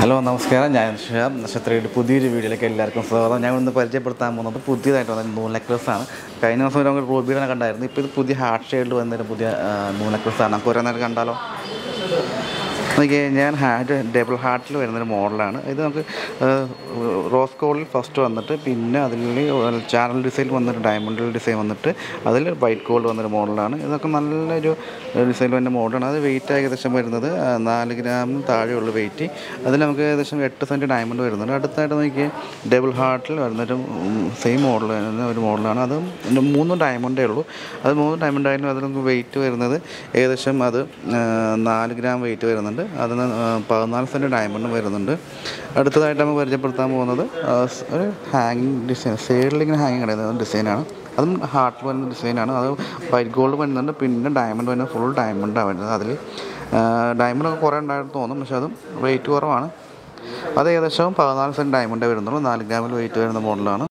hello നമസ്കാരം ഞാൻ ഷിഹാബ് നക്ഷത്രയുടെ പുതിയൊരു വീഡിയോയിലേക്ക് എല്ലാവർക്കും സ്വാഗതം ഞാൻ ഇന്ന് പരിചയപ്പെടുത്താൻ പോകുന്നത് പുതിയതായിട്ട് വന്ന നൂൽ നെക്ലസ്സാണ് കഴിഞ്ഞ ദിവസം നമുക്ക് റൂബിയുടെ കണ്ടായിരുന്നു ഇപ്പോൾ ഇത് പുതിയ ഹാർട്ട് ഷെയ്ഡിൽ വന്നൊരു പുതിയ ആ, നൂൽ നെക്ലസ്സാണ് നമുക്ക് ഓരോ നേരം കണ്ടാലോ നോക്കിയേ ഞാൻ ഹാർട്ട് ഡബിൾ ഹാർട്ടിൽ വരുന്നൊരു മോഡലാണ് ഇത് നമുക്ക് റോസ് ഗോൾഡിൽ ഫസ്റ്റ് വന്നിട്ട് പിന്നെ അതിൽ ചാനൽ ഡിസൈൻ വന്നിട്ട് ഡയമണ്ട് ഡിസൈൻ വന്നിട്ട് അതിൽ വൈറ്റ് ഗോൾഡ് വന്നൊരു മോഡലാണ് ഇതൊക്കെ നല്ലൊരു ഡിസൈൻ വന്ന മോഡലാണ് അത് വെയിറ്റ് ഏകദേശം വരുന്നത് ആ, നാല് ഗ്രാമിന് താഴെയുള്ള വെയിറ്റ് അതിൽ നമുക്ക് ഏകദേശം എട്ട് സെൻറ്റ് ഡയമണ്ട് വരുന്നുണ്ട് അടുത്തായിട്ട് നോക്കിയേ ഡബിൾ ഹാർട്ടിൽ വരുന്നൊരു സെയിം മോഡൽ വരുന്ന ഒരു മോഡലാണ് അത് ഇതിൻ്റെ മൂന്ന് ഡയമണ്ടേ ഉള്ളൂ അത് മൂന്ന് ഡയമണ്ട് ആയാലും അതിൽ നമുക്ക് വെയിറ്റ് വരുന്നത് ഏകദേശം അത് ആ, നാല് ഗ്രാം വെയിറ്റ് വരുന്നുണ്ട് അതിന് ആ, പതിനാല് സെൻറ്റ് ഡയമണ്ടും വരുന്നുണ്ട് അടുത്തതായിട്ട് നമ്മൾ പരിചയപ്പെടുത്താൻ പോകുന്നത് ആ, സ് ഒരു ഹാങ്ങിങ് ഡിസൈൻ സൈഡിൽ ഇങ്ങനെ ഹാങ്ങിങ് കിടക്കുന്ന ഡിസൈനാണ് അതും ഹാർട്ടിൽ വരുന്ന ഡിസൈനാണ് അത് വൈറ്റ് ഗോൾഡ് വരുന്നുണ്ട് പിന്നെ ഡയമണ്ട് വരുന്നത് ഫുൾ ഡയമണ്ടാണ് വരുന്നത് അതിൽ ഡയമണ്ട് ഒക്കെ കുറേ ഉണ്ടായിട്ട് തോന്നും പക്ഷെ അതും വെയിറ്റ് കുറവാണ് അത് ഏകദേശം പതിനാല് സെൻറ്റ് ഡയമണ്ടേ വരുന്നുള്ളൂ നാല് ഗ്രാമിൽ വെയിറ്റ് വരുന്ന മോഡലാണ്